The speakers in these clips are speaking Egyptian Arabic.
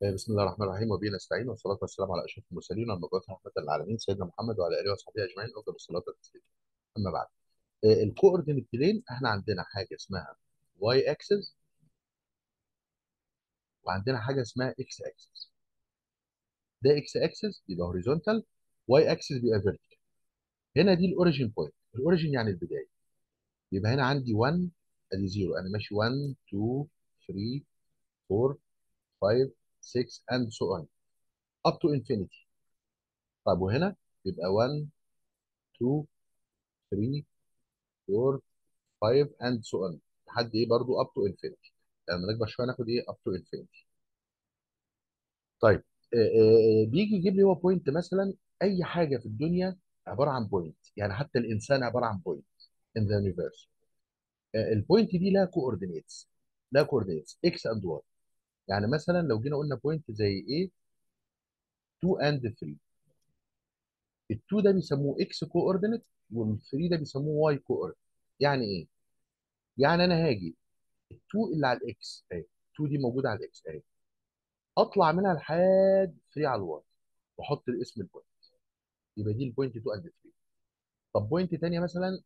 بسم الله الرحمن الرحيم وبه نستعين والصلاه والسلام على اشرف المرسلين والمبعوث رحمه للعالمين سيدنا محمد وعلى اله وصحبه اجمعين افضل الصلاه والتسليم اما بعد الكوردينيت بلين احنا عندنا حاجه اسمها واي اكسس وعندنا حاجه اسمها اكس اكسس ده اكس اكسس يبقى هوريزونتال واي اكسس بيبقى فيرتيكال هنا دي الاوريجين بوينت الاوريجين يعني البدايه يبقى هنا عندي 1 ادي 0 انا ماشي 1 2 3 4 5 6 and so on up to infinity طب وهنا يبقى 1 2 3 4 5 and so on لحد ايه برضو up to infinity لما نكبر شويه ناخد ايه up to infinity طيب آه، آه، بيجي يجيب لي هو بوينت مثلا اي حاجه في الدنيا عباره عن بوينت يعني حتى الانسان عباره عن بوينت in the universe البوينت دي لها كوردينيتس لها كوردينيتس x and y يعني مثلا لو جينا قلنا بوينت زي ايه 2 and 3 ال 2 ده بيسموه x كوردينيت وال 3 ده بيسموه y كوردينيت يعني ايه؟ يعني انا هاجي ال 2 اللي على الاكس اهي 2 دي موجوده على الاكس اهي اطلع منها لحد 3 على الواي واحط الاسم البوينت يبقى دي البوينت 2 اند 3 طب بوينت ثانيه مثلا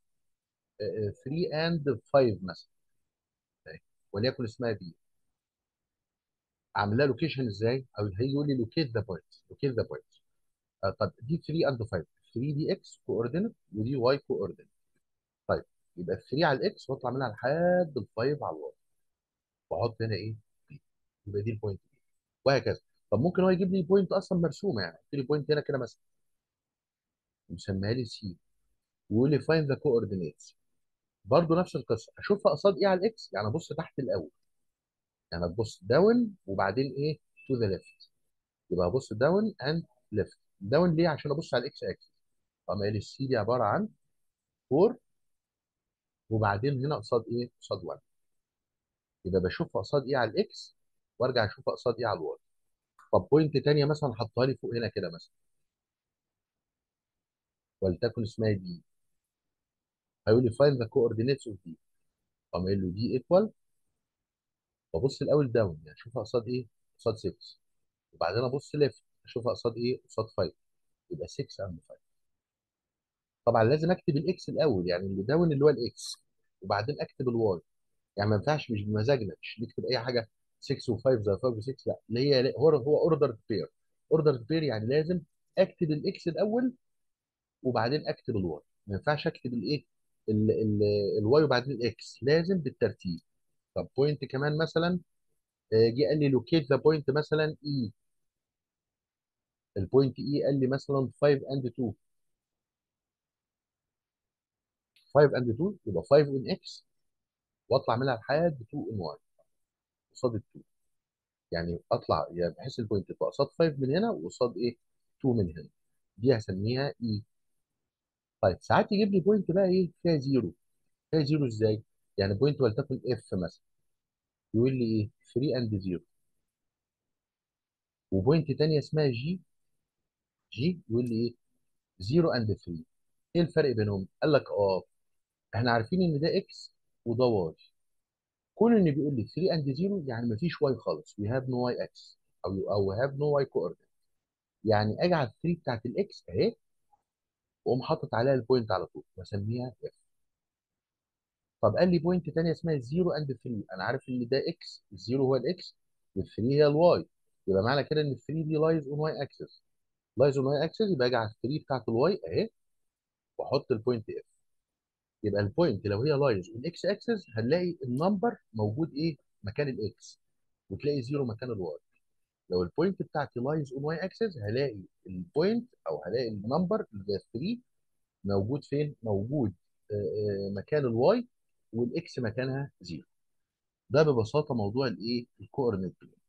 3 اند 5 مثلا اهي وليكن اسمها بي اعمل لها لوكيشن ازاي؟ او هيجي يقول لي لوكيت ذا بوينت لوكيت ذا بوينت طب دي 3 اند 5 3 دي اكس كوردينيت ودي واي كوردينيت طيب يبقى 3 على الاكس واطلع منها لحد ال 5 على الواي واحط هنا ايه؟ بي يبقى دي البوينت بي وهكذا طب ممكن هو يجيب لي بوينت اصلا مرسومه يعني يحط لي بوينت هنا كده مثلا مسميها لي سي ويقول لي فاين ذا كوردينيتس برضه نفس القصه اشوفها قصاد ايه على الاكس يعني ابص تحت الاول يعني ابص داون وبعدين ايه تو ذا ليفت يبقى ابص داون اند ليفت داون ليه عشان ابص على الاكس اكسس قام قال لي السي دي عباره عن 4 وبعدين هنا قصاد ايه قصاد 1 يبقى بشوفها قصاد ايه على الاكس وارجع اشوفها قصاد ايه على الواي طب بوينت ثانيه مثلا حطها لي فوق هنا كده مثلا ولتكن اسمها دي هيقول لي فاين ذا كوردينيتس اوف دي قام قايل له دي ايكوال ببص الاول داون يعني اشوفها قصاد ايه قصاد 6 وبعدين ابص ليفت اشوفها قصاد ايه قصاد 5 يبقى 6 اند 5 طبعا لازم اكتب الاكس الاول يعني اللي داون اللي هو الاكس وبعدين اكتب الواي يعني ما ينفعش مش بمزاجنا مش نكتب اي حاجه 6 و5 زي 5 و6 لا اللي هي هو هو اوردر بير اوردر بير يعني لازم اكتب الاكس الاول وبعدين اكتب الواي ما ينفعش اكتب الايه الواي وبعدين الاكس لازم بالترتيب طب بوينت كمان مثلا آه، جه قال لي لوكيت ذا بوينت مثلا اي البوينت اي قال لي مثلا 5 اند 2 5 اند 2 يبقى 5 ان اكس واطلع منها لحد 2 ان واي قصاد ال 2 يعني اطلع يعني بحيث البوينت تبقى قصاد 5 من هنا وقصاد ايه 2 من هنا دي هسميها اي طيب ساعات يجيب لي بوينت بقى ايه فيها زيرو فيها زيرو ازاي يعني بوينت ولتكن اف مثلا يقول لي ايه 3 اند 0 وبوينت تانية اسمها جي جي يقول لي ايه 0 اند 3 ايه الفرق بينهم قال لك اه احنا عارفين ان ده اكس وده واي كون ان بيقول لي 3 اند 0 يعني مفيش واي خالص وي هاف نو واي اكس او او هاف نو واي كوردينيت يعني اجي على 3 بتاعت الاكس اهي واقوم حاطط عليها البوينت على طول واسميها اف طب قال لي بوينت تانية اسمها 0 اند 3 انا عارف ان ده اكس الزيرو هو الاكس وال3 هي الواي يبقى معنى كده ان ال 3 دي لايز اون واي اكسس لايز اون واي اكسس يبقى اجي على ال 3 بتاعت الواي اهي واحط البوينت اف يبقى البوينت لو هي لايز اون اكس اكسس هنلاقي النمبر موجود ايه مكان الاكس وتلاقي زيرو مكان الواي لو البوينت بتاعتي لايز اون واي اكسس هلاقي البوينت او هلاقي النمبر اللي هي 3 موجود فين؟ موجود آه، آه، مكان الواي والاكس مكانها زيرو ده ببساطه موضوع الايه؟ الكوردينيت